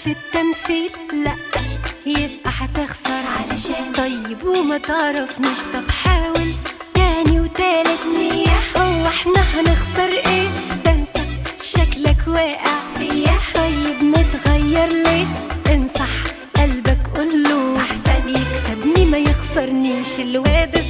في التمثيل لا يبقى هتخسر علشان طيب وما تعرفنيش طب حاول تاني وتالت نية هو احنا هنخسر ايه ده انت شكلك واقع فيا طيب متغير ليه انصح قلبك قوله أحسن يكسبني ما يخسرنيش الواد